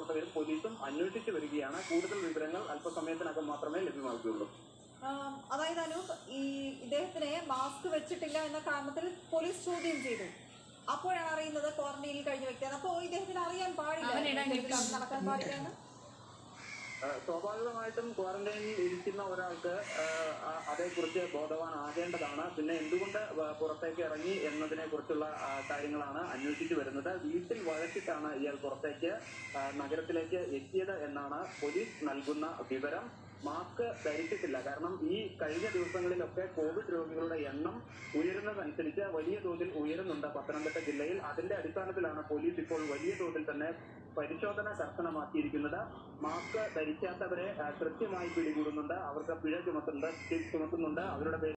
പ്രവർത്തകരും പോലീസും അന്വേഷിച്ചു വരികയാണ് കൂടുതൽ വിവരങ്ങൾ അല്പസമയത്തിനകം മാത്രമേ ലഭ്യമാകുകയുള്ളൂ ആം, അതായത് അനൂപ് ഈ ഇദ്ദേഹത്തിനെ മാസ്ക് വെച്ചിട്ടില്ല എന്ന കാരണത്തിൽ പോലീസ് ചോദ്യം ചെയ്തു അപ്പോഴാണ് അറിയുന്നത് ക്വാറന്റൈനിൽ കഴിഞ്ഞ വ്യക്തിയാണ് അപ്പോൾ ഇദ്ദേഹത്തിന് അറിയാൻ പാടില്ല അവൻ ഇടാൻ ഇദ്ദേഹത്തിന് അത് നടക്കാൻ പാടില്ല എന്ന് ആ, സ്വാഭാവികമായിട്ടും ക്വാറന്റൈനിൽ ഇരിക്കുന്ന ഒരാൾക്ക് ആ, ആ, അതേക്കുറിച്ച് ബോധവാനാകേണ്ടതാണ് പിന്നെ എന്തുകൊണ്ട് വ- പുറത്തേക്ക് ഇറങ്ങി എന്നതിനെ കുറിച്ചുള്ള ആ, കാര്യങ്ങളാണ് അന്വേഷിച്ചു വരുന്നത് വീട്ടിൽ വഴക്കിട്ടാണ് ഇയാൾ പുറത്തേക്ക് ആ, നഗരത്തിലേക്ക് എത്തിയത് എന്നാണ് പോലീസ് നൽകുന്ന വിവരം മാസ്ക് ധരിച്ചിട്ടില്ല കാരണം ഈ കഴിഞ്ഞ ദിവസങ്ങളിലൊക്കെ കോവിഡ് രോഗികളുടെ എണ്ണം ഉയരുന്നതനുസരിച്ച് വലിയ തോതിൽ ഉയരുന്നുണ്ട് പത്തനംതിട്ട ജില്ലയിൽ അതിന്റെ അടിസ്ഥാനത്തിലാണ് പോലീസ് ഇപ്പോൾ വലിയ തോതിൽ തന്നെ പരിശോധന കർശനമാക്കിയിരിക്കുന്നത് മാസ്ക് ധരിക്കാത്തവരെ ആ, കൃത്യമായി പിടികൂടുന്നുണ്ട് അവർക്ക് പിഴ ചുമത്തുന്നുണ്ട് ചുമത്തുന്നുണ്ട് അവരുടെ പേരിൽ